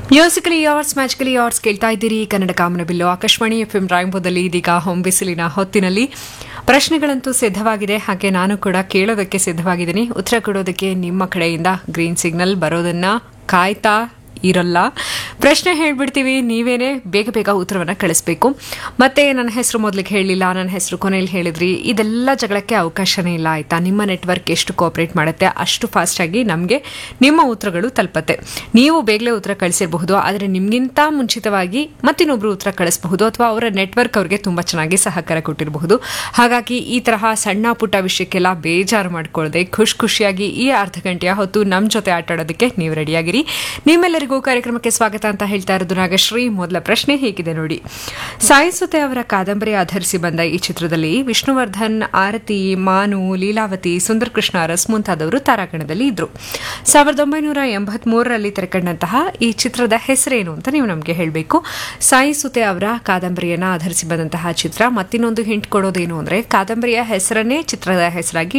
musically ಯಾರ್ಸ್ magically ಯಾರ್ಸ್ ಕೇಳ್ತಾ ಇದ್ದೀರಿ ಕನ್ನಡ ಕಾಮನ ಬಿಲ್ಲು ಆಕಾಶವಾಣಿ ಎಫ್ ಎಂ ರಾಯಂಪುರದಲ್ಲಿ ಇದೀಗ ಹೊಂಬಿಸಿಲಿನ ಹೊತ್ತಿನಲ್ಲಿ ಪ್ರಶ್ನೆಗಳಂತೂ ಸಿದ್ಧವಾಗಿದೆ ಹಾಗೆ ನಾನು ಕೂಡ ಕೇಳೋದಕ್ಕೆ ಸಿದ್ಧವಾಗಿದ್ದೀನಿ ಉತ್ತರ ಕೊಡೋದಕ್ಕೆ ನಿಮ್ಮ ಕಡೆಯಿಂದ ಗ್ರೀನ್ ಸಿಗ್ನಲ್ ಬರೋದನ್ನ ಕಾಯ್ತಾ ಇರಲ್ಲ ಪ್ರಶ್ನೆ ಹೇಳ್ಬಿಡ್ತೀವಿ ನೀವೇನೆ ಬೇಗ ಬೇಗ ಉತ್ತರವನ್ನು ಕಳಿಸ್ಬೇಕು ಮತ್ತೆ ನನ್ನ ಹೆಸರು ಮೊದಲಿಗೆ ಹೇಳಲಿಲ್ಲ ನನ್ನ ಹೆಸರು ಕೊನೆಯಲ್ಲಿ ಹೇಳಿದ್ರಿ ಇದೆಲ್ಲ ಜಗಳಕ್ಕೆ ಅವಕಾಶನೇ ಇಲ್ಲ ಆಯ್ತಾ ನಿಮ್ಮ ನೆಟ್ವರ್ಕ್ ಎಷ್ಟು ಕೋಆಪರೇಟ್ ಮಾಡುತ್ತೆ ಅಷ್ಟು ಫಾಸ್ಟಾಗಿ ನಮಗೆ ನಿಮ್ಮ ಉತ್ತರಗಳು ತಲುಪತ್ತೆ ನೀವು ಬೇಗಲೇ ಉತ್ತರ ಕಳಿಸಿರಬಹುದು ಆದರೆ ನಿಮಗಿಂತ ಮುಂಚಿತವಾಗಿ ಮತ್ತಿನ್ನೊಬ್ರು ಉತ್ತರ ಕಳಿಸಬಹುದು ಅಥವಾ ಅವರ ನೆಟ್ವರ್ಕ್ ಅವರಿಗೆ ತುಂಬ ಚೆನ್ನಾಗಿ ಸಹಕಾರ ಕೊಟ್ಟಿರಬಹುದು ಹಾಗಾಗಿ ಈ ತರಹ ಸಣ್ಣ ಪುಟ್ಟ ವಿಷಯಕ್ಕೆಲ್ಲ ಬೇಜಾರು ಮಾಡ್ಕೊಳ್ಳದೆ ಖುಷಿ ಖುಷಿಯಾಗಿ ಈ ಅರ್ಧ ಗಂಟೆಯ ಹೊತ್ತು ನಮ್ಮ ಜೊತೆ ಆಟ ಆಡೋದಕ್ಕೆ ನೀವು ರೆಡಿಯಾಗಿರಿ ನಿಮ್ಮೆಲ್ಲರಿಗೂ ಕಾರ್ಯಕ್ರಮಕ್ಕೆ ಸ್ವಾಗತ ಅಂತ ಹೇಳ್ತಾ ಇರೋದು ನಾಗಶ್ರೀ ಮೊದಲ ಪ್ರಶ್ನೆ ಹೇಗಿದೆ ನೋಡಿ ಸಾಯಿಸುತ್ತೆ ಅವರ ಕಾದಂಬರಿ ಆಧರಿಸಿ ಬಂದ ಈ ಚಿತ್ರದಲ್ಲಿ ವಿಷ್ಣುವರ್ಧನ್ ಆರತಿ ಮಾನು ಲೀಲಾವತಿ ಸುಂದರ್ ಕೃಷ್ಣ ಅರಸ್ ಮುಂತಾದವರು ತಾರಾಗಣದಲ್ಲಿ ಇದ್ರು ಸಾವಿರದ ಒಂಬೈನೂರ ಎಂಬತ್ಮೂರರಲ್ಲಿ ತೆರೆಕಂಡಂತಹ ಈ ಚಿತ್ರದ ಹೆಸರೇನು ಅಂತ ನೀವು ನಮಗೆ ಹೇಳಬೇಕು ಸಾಯಿಸುತ್ತೆ ಅವರ ಕಾದಂಬರಿಯನ್ನ ಆಧರಿಸಿ ಬಂದಂತಹ ಚಿತ್ರ ಮತ್ತಿನ್ನೊಂದು ಹಿಂಟ್ ಕೊಡೋದೇನು ಅಂದ್ರೆ ಕಾದಂಬರಿಯ ಹೆಸರನ್ನೇ ಚಿತ್ರದ ಹೆಸರಾಗಿ